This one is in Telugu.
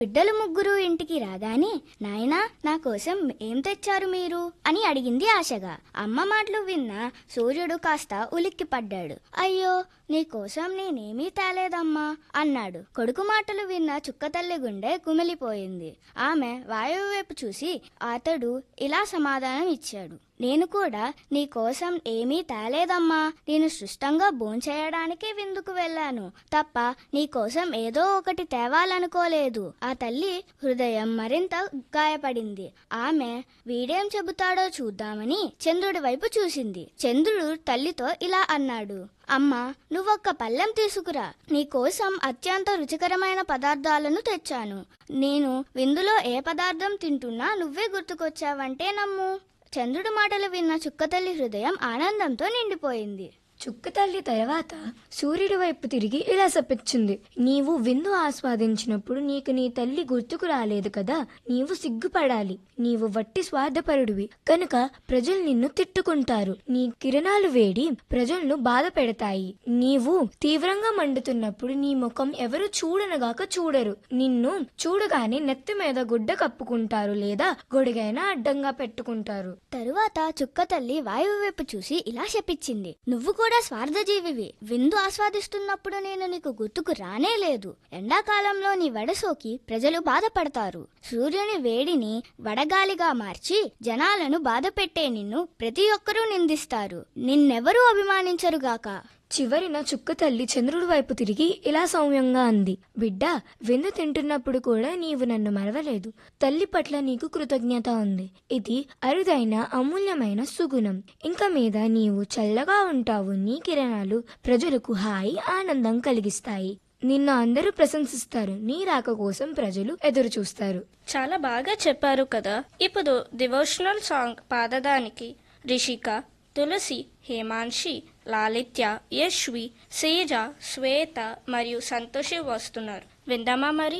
బిడ్డలు ముగ్గురు ఇంటికి రాగానే నాయనా నా కోసం ఏం తెచ్చారు మీరు అని అడిగింది ఆశగా అమ్మ మాటలు విన్న సూర్యుడు కాస్త ఉలిక్కిపడ్డాడు అయ్యో నీ కోసం నేనేమీ తేలేదమ్మా అన్నాడు కొడుకు మాటలు విన్న చుక్కతల్లి గుండె కుమిలిపోయింది ఆమె వాయువు వైపు చూసి అతడు ఇలా సమాధానం ఇచ్చాడు నేను కూడా నీ కోసం ఏమీ తేలేదమ్మా నేను సృష్టంగా భోంచేయడానికి విందుకు వెళ్ళాను తప్ప నీ కోసం ఏదో ఒకటి తేవాలనుకోలేదు ఆ తల్లి హృదయం మరింత గాయపడింది ఆమె వీడేం చెబుతాడో చూద్దామని చంద్రుడి వైపు చూసింది చంద్రుడు తల్లితో ఇలా అన్నాడు అమ్మా నువ్వొక్క పళ్ళెం తీసుకురా నీ కోసం అత్యంత రుచికరమైన పదార్థాలను తెచ్చాను నేను విందులో ఏ పదార్థం తింటున్నా నువ్వే గుర్తుకొచ్చావంటే నమ్ము చంద్రుడి మాటలు విన్న చుక్కతల్లి హృదయం ఆనందంతో నిండిపోయింది చుక్క తల్లి తర్వాత సూర్యుడి వైపు తిరిగి ఇలా చెప్పించింది నీవు విందు ఆస్వాదించినప్పుడు నీకు నీ తల్లి గుర్తుకు రాలేదు కదా నీవు సిగ్గుపడాలి నీవు వట్టి స్వార్థపరుడివి కనుక ప్రజలు నిన్ను తిట్టుకుంటారు నీ కిరణాలు వేడి ప్రజలను బాధ పెడతాయి నీవు తీవ్రంగా మండుతున్నప్పుడు నీ ముఖం ఎవరు చూడనగాక చూడరు నిన్ను చూడగానే నెత్తి మీద గుడ్డ కప్పుకుంటారు లేదా గొడుగైనా అడ్డంగా పెట్టుకుంటారు తరువాత చుక్కతల్లి వాయువు వైపు చూసి ఇలా శపించింది నువ్వు కూడా స్వార్థజీవివి విందు ఆస్వాదిస్తున్నప్పుడు నేను నీకు గుర్తుకు రానే లేదు ఎండాకాలంలో నీ వడసోకి ప్రజలు బాధపడతారు సూర్యుని వేడిని వడగాలిగా మార్చి జనాలను బాధపెట్టే నిన్ను ప్రతి ఒక్కరూ నిందిస్తారు నిన్నెవరూ అభిమానించరుగాక చివరిన చుక్క తల్లి చంద్రుడి వైపు తిరిగి ఇలా సౌమ్యంగా అంది బిడ్డ విందు తింటున్నప్పుడు కూడా నీవు నన్ను మరవలేదు తల్లి పట్ల నీకు కృతజ్ఞత ఉంది ఇది అరుదైన అమూల్యమైన సుగుణం ఇంక మీద నీవు చల్లగా ఉంటావు నీ కిరణాలు ప్రజలకు హాయి ఆనందం కలిగిస్తాయి నిన్ను అందరూ ప్రశంసిస్తారు నీ రాక కోసం ప్రజలు ఎదురు చూస్తారు చాలా బాగా చెప్పారు కదా ఇప్పుడు డివోషనల్ సాంగ్ పాడడానికి రిషిక తులసి హేమాన్షి లాలిత్య యశ్వి సేజ శ్వేత మరియు సంతోషి వస్తున్నారు విందామా మరి